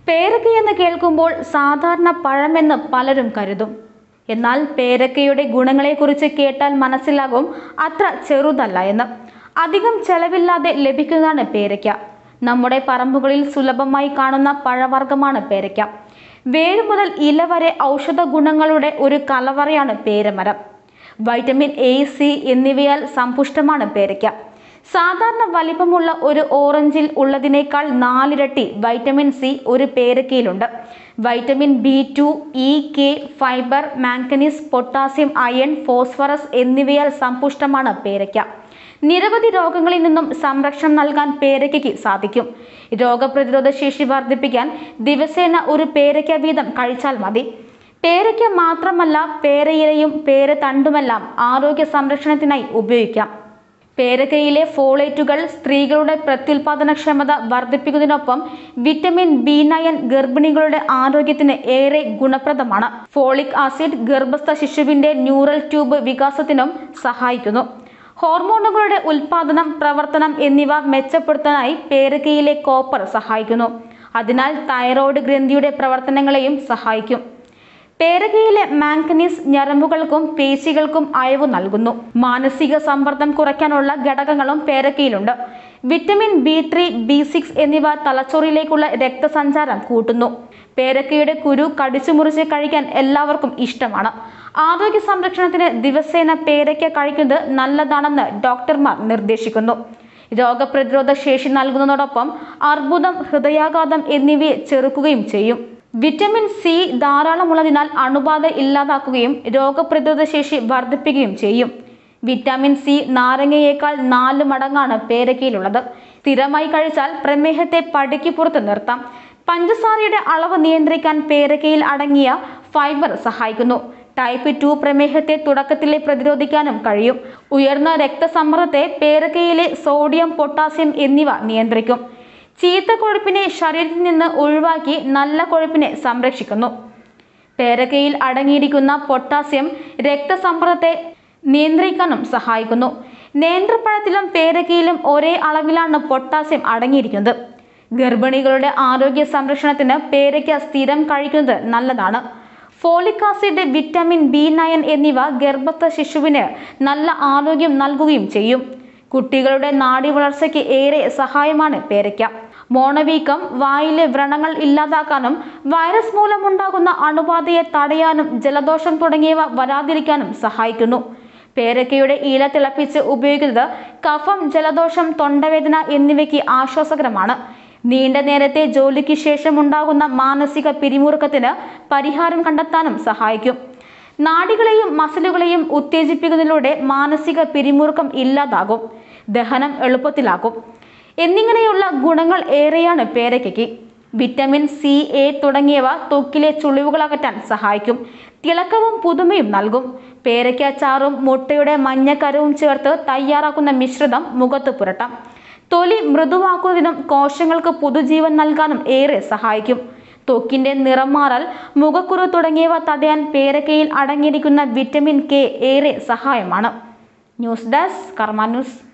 പേരക്കയെന്ന് കേൾക്കുമ്പോൾ സാധാരണ പഴമെന്ന് പലരും കരുതും എന്നാൽ പേരക്കയുടെ ഗുണങ്ങളെക്കുറിച്ച് കേട്ടാൽ മനസ്സിലാകും അത്ര ചെറുതല്ല എന്ന് അധികം ചെലവില്ലാതെ ലഭിക്കുന്നതാണ് പേരയ്ക്ക നമ്മുടെ പറമ്പുകളിൽ സുലഭമായി കാണുന്ന പഴവർഗ്ഗമാണ് പേരയ്ക്ക വേര് മുതൽ ഇല വരെ ഔഷധ ഗുണങ്ങളുടെ ഒരു കലവറയാണ് പേരമരം വൈറ്റമിൻ എ സി എന്നിവയാൽ സമ്പുഷ്ടമാണ് പേരയ്ക്ക സാധാരണ വലിപ്പമുള്ള ഒരു ഓറഞ്ചിൽ ഉള്ളതിനേക്കാൾ നാലിരട്ടി വൈറ്റമിൻ സി ഒരു പേരക്കയിലുണ്ട് vitamin B two E K fibre manganese potassium iron phosphorus എന്നിവയാൽ സമ്പുഷ്ടമാണ് പേരയ്ക്ക നിരവധി രോഗങ്ങളിൽ നിന്നും സംരക്ഷണം നൽകാൻ പേരയ്ക്കയ്ക്ക് സാധിക്കും രോഗപ്രതിരോധ ശേഷി വർദ്ധിപ്പിക്കാൻ ദിവസേന ഒരു പേരയ്ക്ക വീതം കഴിച്ചാൽ മതി പേരയ്ക്ക മാത്രമല്ല പേരയിലയും പേരതണ്ടുമെല്ലാം ആരോഗ്യ സംരക്ഷണത്തിനായി ഉപയോഗിക്കാം പേരക്കയിലെ ഫോളേറ്റുകൾ സ്ത്രീകളുടെ പ്രത്യുൽപാദനക്ഷമത വർദ്ധിപ്പിക്കുന്നതിനൊപ്പം വിറ്റമിൻ ബി നയൻ ഗർഭിണികളുടെ ആരോഗ്യത്തിന് ഏറെ ഗുണപ്രദമാണ് ഫോളിക് ആസിഡ് ഗർഭസ്ഥ ശിശുവിന്റെ ന്യൂറൽ ട്യൂബ് വികാസത്തിനും സഹായിക്കുന്നു ഹോർമോണുകളുടെ ഉൽപാദനം പ്രവർത്തനം എന്നിവ മെച്ചപ്പെടുത്താനായി പേരക്കയിലെ കോപ്പർ സഹായിക്കുന്നു അതിനാൽ തൈറോയ്ഡ് ഗ്രന്ഥിയുടെ പ്രവർത്തനങ്ങളെയും സഹായിക്കും പേരകയിലെ മാംഗനീസ് ഞരമ്പുകൾക്കും പേശികൾക്കും അയവ് നൽകുന്നു മാനസിക സമ്മർദ്ദം കുറയ്ക്കാനുള്ള ഘടകങ്ങളും പേരക്കയിലുണ്ട് vitamin B three B six എന്നിവ തലച്ചോറിലേക്കുള്ള രക്തസഞ്ചാരം കൂട്ടുന്നു പേരക്കയുടെ കുരു കടിച്ചു മുറിച്ച് കഴിക്കാൻ എല്ലാവർക്കും ഇഷ്ടമാണ് ആരോഗ്യ സംരക്ഷണത്തിന് ദിവസേന പേരയ്ക്ക കഴിക്കുന്നത് നല്ലതാണെന്ന് ഡോക്ടർമാർ നിർദ്ദേശിക്കുന്നു രോഗപ്രതിരോധ ശേഷി നൽകുന്നതോടൊപ്പം അർബുദം ഹൃദയാഘാതം എന്നിവയെ ചെറുക്കുകയും ചെയ്യും വിറ്റമിൻ സി ധാരാളമുള്ളതിനാൽ അണുബാധ ഇല്ലാതാക്കുകയും രോഗപ്രതിരോധ ശേഷി വർദ്ധിപ്പിക്കുകയും ചെയ്യും വിറ്റാമിൻ സി നാരങ്ങയേക്കാൾ നാല് മടങ്ങാണ് പേരക്കയിലുള്ളത് സ്ഥിരമായി കഴിച്ചാൽ പ്രമേഹത്തെ പടിക്ക് പുറത്ത് നിർത്താം പഞ്ചസാരയുടെ അളവ് നിയന്ത്രിക്കാൻ പേരക്കയിൽ അടങ്ങിയ ഫൈബർ സഹായിക്കുന്നു ടൈപ്പ് ടു പ്രമേഹത്തെ തുടക്കത്തിലെ പ്രതിരോധിക്കാനും കഴിയും ഉയർന്ന രക്തസമ്മർദ്ദത്തെ പേരക്കയിലെ സോഡിയം പൊട്ടാസ്യം എന്നിവ നിയന്ത്രിക്കും ചീത്ത കൊഴുപ്പിനെ ശരീരത്തിൽ നിന്ന് ഒഴിവാക്കി നല്ല കൊഴുപ്പിനെ സംരക്ഷിക്കുന്നു പേരക്കയിൽ അടങ്ങിയിരിക്കുന്ന പൊട്ടാസ്യം രക്തസമ്മർദ്ദത്തെ നിയന്ത്രിക്കാനും സഹായിക്കുന്നു നേന്ത്രപ്പഴത്തിലും പേരക്കയിലും ഒരേ അളവിലാണ് പൊട്ടാസ്യം അടങ്ങിയിരിക്കുന്നത് ഗർഭിണികളുടെ ആരോഗ്യ സംരക്ഷണത്തിന് പേരയ്ക്ക സ്ഥിരം കഴിക്കുന്നത് നല്ലതാണ് folic acid vitamin B nine എന്നിവ ഗർഭസ്ഥ ശിശുവിന് നല്ല ആരോഗ്യം നൽകുകയും ചെയ്യും കുട്ടികളുടെ നാഡി വളർച്ചയ്ക്ക് ഏറെ സഹായമാണ് പേരയ്ക്ക മോണവീക്കം വായിലെ വ്രണങ്ങൾ ഇല്ലാതാക്കാനും വൈറസ് മൂലമുണ്ടാകുന്ന അണുബാധയെ തടയാനും ജലദോഷം തുടങ്ങിയവ വരാതിരിക്കാനും സഹായിക്കുന്നു പേരക്കയുടെ ഇല തിളപ്പിച്ച് ഉപയോഗിക്കുന്നത് കഫം ജലദോഷം തൊണ്ടവേദന എന്നിവയ്ക്ക് ആശ്വാസകരമാണ് നീണ്ട നേരത്തെ ജോലിക്ക് ശേഷം ഉണ്ടാകുന്ന മാനസിക പിരിമുറുക്കത്തിന് പരിഹാരം കണ്ടെത്താനും സഹായിക്കും നാഡികളെയും മസിലുകളെയും ഉത്തേജിപ്പിക്കുന്നതിലൂടെ മാനസിക പിരിമുറുക്കം ഇല്ലാതാകും ദഹനം എളുപ്പത്തിലാക്കും എന്നിങ്ങനെയുള്ള ഗുണങ്ങൾ ഏറെയാണ് പേരയ്ക്കയ്ക്ക് വിറ്റമിൻ സി എ തുടങ്ങിയവ ത്വക്കിലെ ചുളിവുകൾ അകറ്റാൻ സഹായിക്കും തിളക്കവും പുതുമയും നൽകും പേരയ്ക്കാച്ചാറും മുട്ടയുടെ മഞ്ഞക്കരവും ചേർത്ത് തയ്യാറാക്കുന്ന മിശ്രിതം മുഖത്ത് പുരട്ടാം തൊലി മൃദുവാക്കുന്നതിനും കോശങ്ങൾക്ക് പുതുജീവൻ നൽകാനും ഏറെ സഹായിക്കും ത്വക്കിന്റെ നിറം മാറൽ മുഖക്കുരു തുടങ്ങിയവ തടയാൻ പേരക്കയിൽ അടങ്ങിയിരിക്കുന്ന വിറ്റമിൻ കെ ഏറെ സഹായമാണ് ന്യൂസ് ഡെസ്ക് കർമ്മ ന്യൂസ്